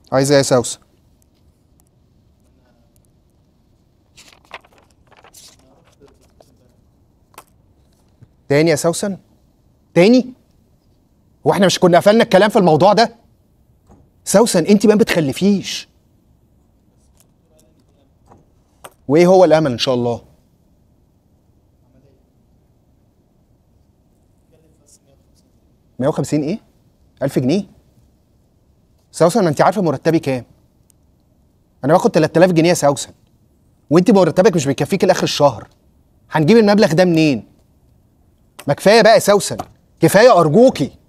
عايزه ايه يا سوسن تاني يا سوسن تاني هو احنا مش كنا قفلنا الكلام في الموضوع ده سوسن انت ما بتخلفيش وايه هو الامل ان شاء الله 150 ايه 1000 جنيه سوسن انت عارفه مرتبي كام انا باخد 3000 جنيه يا سوسن وانت مرتبك مش بيكفيك لاخر الشهر هنجيب المبلغ ده منين ما كفايه بقى يا سوسن كفايه ارجوكي